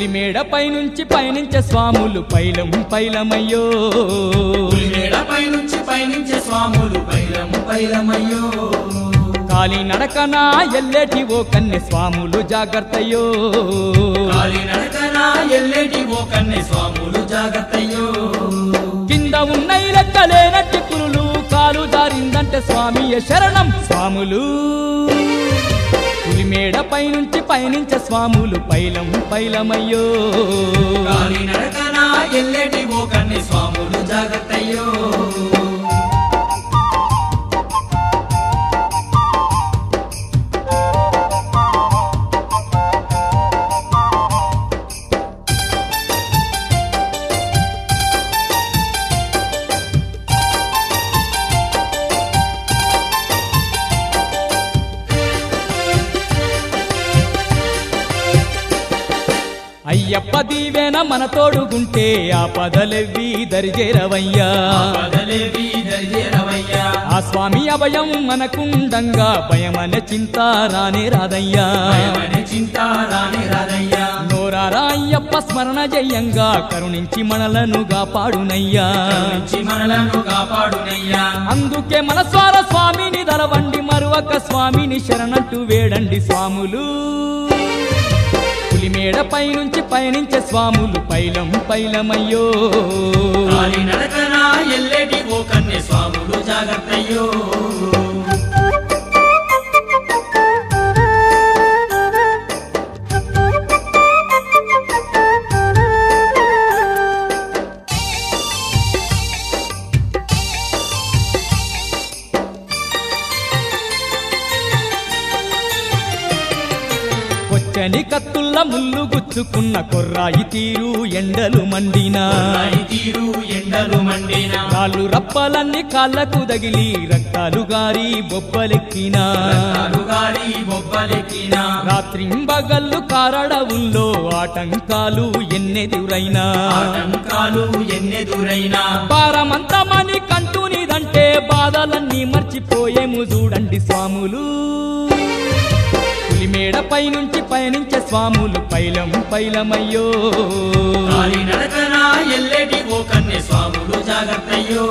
పులిమేడపై నుంచి పయనించే స్వాములు పైలం పైలమయ్యో పులిమేడపై నుంచి పయనించే స్వాములు పైలము పైలమయ్యో కాలి నడకన ఎల్లటి ఓ కన్నె స్వాములు జాగ్రత్తయ్యో కాలి నడకన ఎల్లేటి ఓ కన్నె స్వాములు జాగ్రత్తయ్యో కింద ఉన్నై లెక్కలేనట్టి పులులు కాలు జారిందంటే స్వామియ శరణం స్వాములు పులిమేడపై నుంచి పయనించే స్వాములు పైలం పైలమయ్యో కాలి నడకన ఎల్లేటి ఓ కన్నె స్వాములు జాగ్రత్తయ్యో అయ్యప్ప దీవెన మన తోడుగుంటే ఆ పదలెవ్వి దరిజేరవయ్యా బదలేవి దరిజేరవయ్యా ఆ స్వామి అభయం మనకుండంగా భయమనే చింత రానే రాదయ్యా భయమనే చింత రాని రాదయ్యా నోరారా అయ్యప్ప స్మరణ జయంగా కరుణించి మనలను కాపాడునయ్యా నుంచి మనలను కాపాడునయ్యా అందుకే మన స్వార స్వామిని దలవండి మరువక స్వామిని శరణంటూ వేడండి స్వాములు పులిమేడపై నుంచి పయనించే స్వాములు పైలం పైలమయ్యో కాలి నడకన ఎల్లేటి ఓ కన్నె స్వాములు జాగ్రత్తయ్యో కొచ్చని కత్తుల్ల ముళ్ళు గుచ్చుకున్న కొర్రాయి తీరు ఎండలు మండినా రాయి తీరు ఎండలు మండిన కాళ్ళు రప్పలన్నీ కాళ్ళకు దగిలి రక్తాలు గారి బొబ్బలెక్కినా గారి బొబ్బలెక్కిన రాత్రింబగళ్ళు కారడవుల్లో ఆటంకాలు ఎన్నెదురైనా ఆటంకాలు ఎన్నెదురైనా భారమంతమని కంటూనిదంటే బాధలన్నీ మర్చిపోయేము చూడండి స్వాములు పులిమేడపై నుంచి పయనించే స్వాములు పైలం పైలమయ్యో కాలి నడకన ఎల్లేటి ఓ కన్నె స్వాములు జాగ్రత్తయ్యో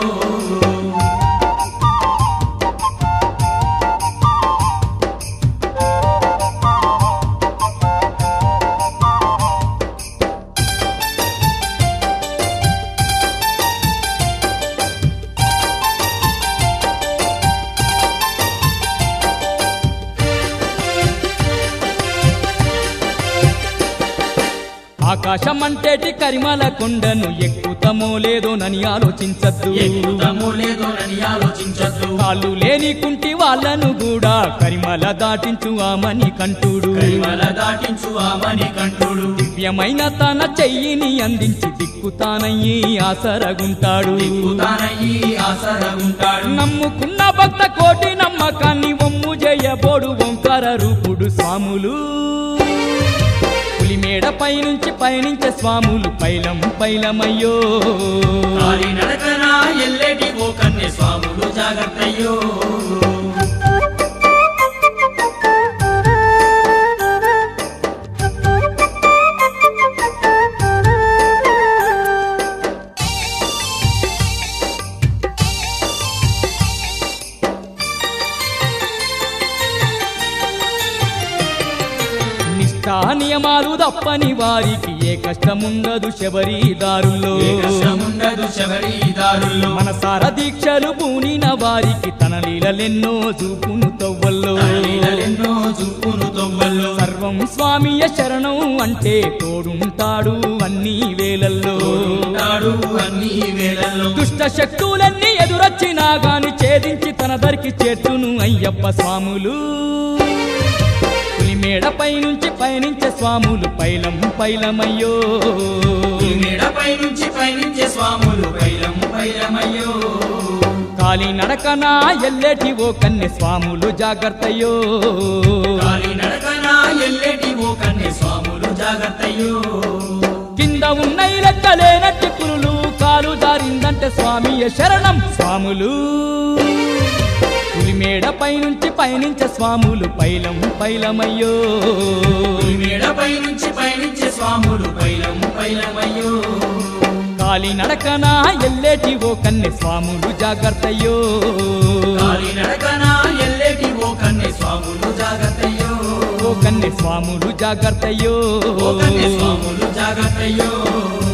ఆకాశం అంటేటి కరిమల కొండను ఎక్కుతమో లేదో నని ఆలోచించద్దు ఎక్కుతామో లేదో అని ఆలోచించద్దు కాళ్ళు లేని కుంటి వాళ్ళను కూడా కరిమల దాటించు ఆమని కంటుడు కరిమల దాటించు ఆమని కంటుడు దివ్యమైన తన చెయ్యిని అందించి దిక్కుతానయ్యి ఆసరగుంటాడు తానయ్యి ఆసరగుంటాడు నమ్ముకున్న భక్త కోటి నమ్మకాన్ని ఒమ్ము చేయబోడు ఓంకార రూపుడు స్వాములు పులిమేడపై నుంచి పయనించే స్వాములు పైలం పైలమయ్యో కాలి నడకన ఎల్లేటి ఓ కన్నె స్వాములు జాగ్రత్తయ్యో నిష్ఠా నియమాలు తప్పని వారికి ఏ కష్టముండదు శబరిదారుల్లో ఏ కష్టముండదు శబరిదారుల్లో మనసార దీక్షలు పూనిన వారికి తన లీలలెన్నో చూపును తవ్వల్లో లీలలెన్నో చూపును తొవ్వల్లో సర్వం స్వామియ శరణం అంటే తోడుంటాడు అన్ని వేలల్లో ఉంటాడు అన్ని వేళల్లో దుష్ట శక్తులన్నీ ఎదురొచ్చినా గాని ఛేదించి తన దరికి చేర్చును అయ్యప్ప స్వాములు పులిమేడపై నుంచి పయనించే స్వాములు పైలం పైలమయ్యో ఈ మేడపై నుంచి పయనించే స్వాములు పైలం పైలమయ్యో కాలి నడకన ఎల్లటి ఓ కన్నె స్వాములు జాగ్రత్తయ్యో కాలి నడకన ఎల్లేటి ఓ కన్నె స్వాములు జాగ్రత్తయ్యో కింద ఉన్నై లెక్కలేనట్టి పులులు కాలు జారిందంటే స్వామియ శరణం స్వాములు మేడపై నుంచి పయనించే స్వాములు పైలం పైలమయ్యో మేడపై నుంచి పయనించే స్వాములు పైలం పైలమయ్యో కాలి నడకన ఎల్లేటి ఓ కన్నె స్వాములు జాగ్రత్తయ్యో కాలి నడకన ఎల్లేటి ఓ కన్నె స్వాములు జాగ్రత్తయ్యో ఓ కన్నె స్వాములు జాగ్రత్తయ్యో ఓ కన్నె స్వాములు జాగ్రత్తయ్యో